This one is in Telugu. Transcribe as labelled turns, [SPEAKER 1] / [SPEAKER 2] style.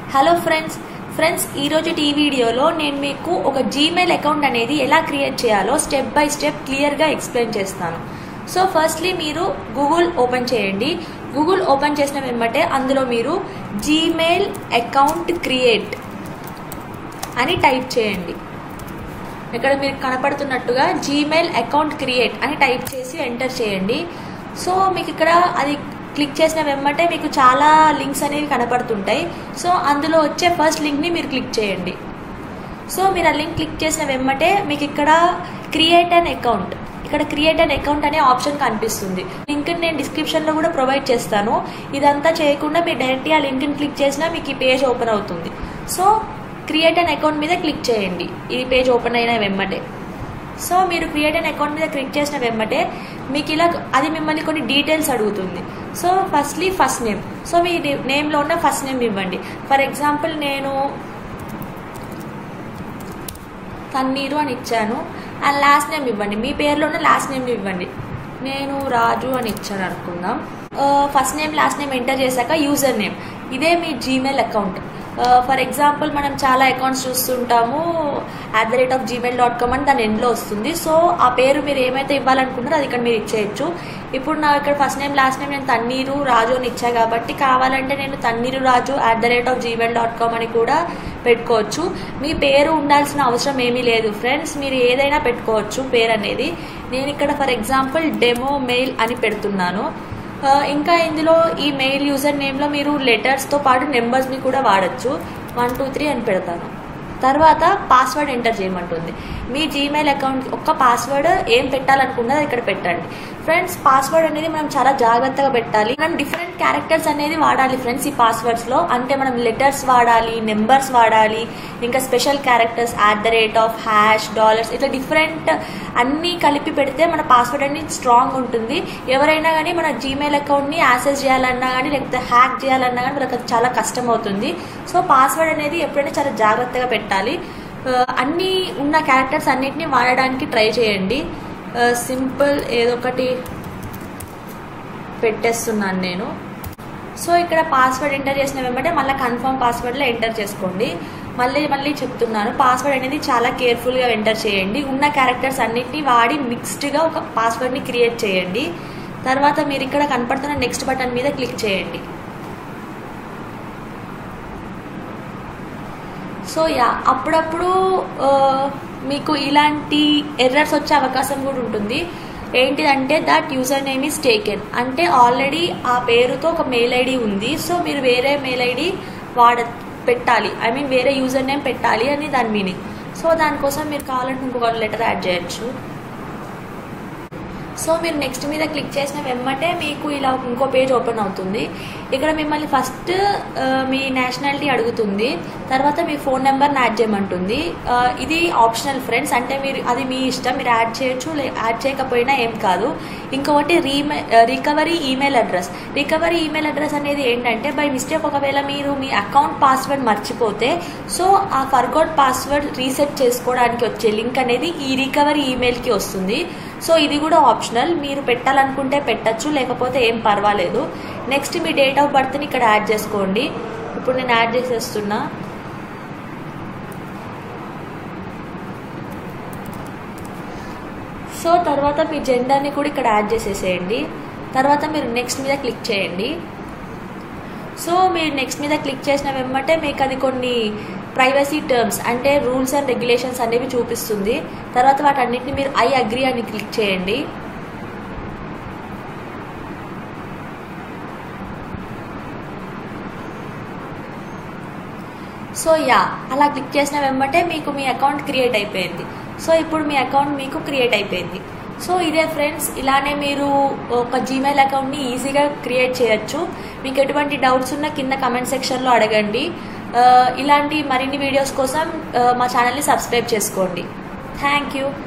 [SPEAKER 1] హలో ఫ్రెండ్స్ ఫ్రెండ్స్ ఈరోజు ఈ వీడియోలో నేను మీకు ఒక జీమెయిల్ అకౌంట్ అనేది ఎలా క్రియేట్ చేయాలో స్టెప్ బై స్టెప్ క్లియర్గా ఎక్స్ప్లెయిన్ చేస్తాను సో ఫస్ట్లీ మీరు గూగుల్ ఓపెన్ చేయండి గూగుల్ ఓపెన్ చేసిన వెంబటే అందులో మీరు జీమెయిల్ అకౌంట్ క్రియేట్ అని టైప్ చేయండి ఇక్కడ మీకు కనపడుతున్నట్టుగా జీమెయిల్ అకౌంట్ క్రియేట్ అని టైప్ చేసి ఎంటర్ చేయండి సో మీకు ఇక్కడ అది క్లిక్ చేసిన వెంబటే మీకు చాలా లింక్స్ అనేవి కనపడుతుంటాయి సో అందులో వచ్చే ఫస్ట్ లింక్ని మీరు క్లిక్ చేయండి సో మీరు ఆ లింక్ క్లిక్ చేసిన వెంబటే మీకు ఇక్కడ క్రియేట్ అన్ అకౌంట్ ఇక్కడ క్రియేట్ అన్ అకౌంట్ అనే ఆప్షన్ కనిపిస్తుంది లింక్ నేను డిస్క్రిప్షన్లో కూడా ప్రొవైడ్ చేస్తాను ఇదంతా చేయకుండా మీరు డైరెక్ట్గా ఆ లింక్ని క్లిక్ చేసినా మీకు ఈ పేజ్ ఓపెన్ అవుతుంది సో క్రియేట్ అన్ అకౌంట్ మీద క్లిక్ చేయండి ఈ పేజ్ ఓపెన్ అయిన వెంబటే సో మీరు క్రియేట్ అన్ అకౌంట్ మీద క్లిక్ చేసిన వెంబటే మీకు ఇలా అది మిమ్మల్ని కొన్ని డీటెయిల్స్ అడుగుతుంది so firstly first name so మీ నేమ్లో ఉన్న ఫస్ట్ నేమ్ ఇవ్వండి ఫర్ ఎగ్జాంపుల్ నేను తన్నీరు అని ఇచ్చాను అండ్ లాస్ట్ నేమ్ ఇవ్వండి మీ పేరులో ఉన్న లాస్ట్ నేమ్ ఇవ్వండి నేను రాజు అని ఇచ్చాను అనుకుందాం first name last name enter చేశాక యూజర్ నేమ్ ఇదే మీ జీమెయిల్ అకౌంట్ ఫర్ ఎగ్జాంపుల్ మనం చాలా అకౌంట్స్ చూస్తుంటాము at the rate of Gmail dot com అని దాని ఎండ్లో వస్తుంది సో ఆ పేరు మీరు ఏమైతే ఇవ్వాలనుకుంటారో అది ఇక్కడ మీరు ఇచ్చేయచ్చు ఇప్పుడు నా ఇక్కడ ఫస్ట్ నేమ్ లాస్ట్ నేమ్ నేను తన్నీరు రాజు అని ఇచ్చా కాబట్టి కావాలంటే నేను Tanneeru Raju at the rate of Gmail dot com అని కూడా పెట్టుకోవచ్చు మీ పేరు ఉండాల్సిన అవసరం ఏమీ లేదు ఫ్రెండ్స్ మీరు ఏదైనా పెట్టుకోవచ్చు పేరు అనేది నేను ఇక్కడ ఫర్ ఎగ్జాంపుల్ డెమో మెయిల్ అని పెడుతున్నాను ఇంకా ఇందులో ఈ మెయిల్ యూజర్ నేమ్లో మీరు లెటర్స్తో పాటు నెంబర్స్ని కూడా వాడచ్చు వన్ టూ త్రీ అని పెడతాను తర్వాత పాస్వర్డ్ ఎంటర్ చేయమంటుంది మీ జీమెయిల్ అకౌంట్ ఒక్క పాస్వర్డ్ ఏం పెట్టాలనుకున్నది ఇక్కడ పెట్టండి ఫ్రెండ్స్ పాస్వర్డ్ అనేది మనం చాలా జాగ్రత్తగా పెట్టాలి మనం డిఫరెంట్ క్యారెక్టర్స్ అనేది వాడాలి ఫ్రెండ్స్ ఈ పాస్వర్డ్స్లో అంటే మనం లెటర్స్ వాడాలి నెంబర్స్ వాడాలి ఇంకా special characters at the rate of hash dollars ఇట్లా డిఫరెంట్ అన్నీ కలిపి పెడితే మన పాస్వర్డ్ అనేది స్ట్రాంగ్ ఉంటుంది ఎవరైనా కానీ మన జీమెయిల్ అకౌంట్ని యాక్సెస్ చేయాలన్నా కానీ లేకపోతే హ్యాక్ చేయాలన్నా కానీ మనకు చాలా కష్టం అవుతుంది సో పాస్వర్డ్ అనేది ఎప్పుడైనా చాలా జాగ్రత్తగా పెట్టాలి అన్నీ ఉన్న క్యారెక్టర్స్ అన్నిటిని వాడడానికి ట్రై చేయండి సింపుల్ ఏదో ఒకటి పెట్టేస్తున్నాను నేను సో ఇక్కడ పాస్వర్డ్ ఎంటర్ చేసిన వెంబటే మళ్ళీ కన్ఫర్మ్ పాస్వర్డ్లో ఎంటర్ చేసుకోండి మళ్ళీ మళ్ళీ చెప్తున్నాను పాస్వర్డ్ అనేది చాలా కేర్ఫుల్గా ఎంటర్ చేయండి ఉన్న క్యారెక్టర్స్ అన్నిటిని వాడి మిక్స్డ్గా ఒక పాస్వర్డ్ని క్రియేట్ చేయండి తర్వాత మీరు ఇక్కడ కనపడుతున్న నెక్స్ట్ బటన్ మీద క్లిక్ చేయండి సో యా అప్పుడప్పుడు మీకు ఇలాంటి ఎర్రర్స్ వచ్చే అవకాశం కూడా ఉంటుంది ఏంటిదంటే that user name is taken అంటే ఆల్రెడీ ఆ పేరుతో ఒక మెయిల్ ఐడి ఉంది సో మీరు వేరే మెయిల్ ఐడి వాడ పెట్టాలి ఐ మీన్ వేరే యూజర్ నేమ్ పెట్టాలి అని దాని మీనింగ్ సో దానికోసం మీరు కావాలంటే ఇంకొక లెటర్ యాడ్ చేయొచ్చు సో మీరు నెక్స్ట్ మీద క్లిక్ చేసిన వెమ్మటే మీకు ఇలా ఇంకో పేజ్ ఓపెన్ అవుతుంది ఇక్కడ మిమ్మల్ని ఫస్ట్ మీ నేషనాలిటీ అడుగుతుంది తర్వాత మీ ఫోన్ నెంబర్ని యాడ్ చేయమంటుంది ఇది ఆప్షనల్ ఫ్రెండ్స్ అంటే మీరు అది మీ ఇష్టం మీరు యాడ్ చేయొచ్చు యాడ్ చేయకపోయినా ఏం కాదు ఇంకొకటి రీమే recovery email address recovery email address అనేది ఏంటంటే బై మిస్టేక్ ఒకవేళ మీరు మీ అకౌంట్ పాస్వర్డ్ మర్చిపోతే సో ఆ ఫర్గోట్ పాస్వర్డ్ రీసెట్ చేసుకోవడానికి వచ్చే లింక్ అనేది ఈ రికవరీ ఈమెయిల్కి వస్తుంది సో ఇది కూడా ఆప్షనల్ మీరు పెట్టాలనుకుంటే పెట్టచ్చు లేకపోతే ఏం పర్వాలేదు నెక్స్ట్ మీ డేట్ ఆఫ్ బర్త్ని ఇక్కడ యాడ్ చేసుకోండి ఇప్పుడు నేను యాడ్ చేసేస్తున్నా సో తర్వాత మీ జెండర్ని కూడా ఇక్కడ యాడ్ చేసేసేయండి తర్వాత మీరు నెక్స్ట్ మీద క్లిక్ చేయండి సో మీరు నెక్స్ట్ మీద క్లిక్ చేసిన వెంబటే మీకు అది కొన్ని ప్రైవసీ టర్మ్స్ అంటే రూల్స్ అండ్ రెగ్యులేషన్స్ అనేవి చూపిస్తుంది తర్వాత వాటన్నిటిని మీరు ఐ అగ్రి అని క్లిక్ చేయండి సో యా అలా క్లిక్ చేసిన వెంబటే మీకు మీ అకౌంట్ క్రియేట్ అయిపోయింది సో ఇప్పుడు మీ అకౌంట్ మీకు క్రియేట్ అయిపోయింది సో ఇదే ఫ్రెండ్స్ ఇలానే మీరు ఒక జీమెయిల్ అకౌంట్ని ఈజీగా క్రియేట్ చేయొచ్చు మీకు ఎటువంటి డౌట్స్ ఉన్నా కింద కమెంట్ సెక్షన్లో అడగండి ఇలాంటి మరిన్ని వీడియోస్ కోసం మా ఛానల్ని సబ్స్క్రైబ్ చేసుకోండి థ్యాంక్ యూ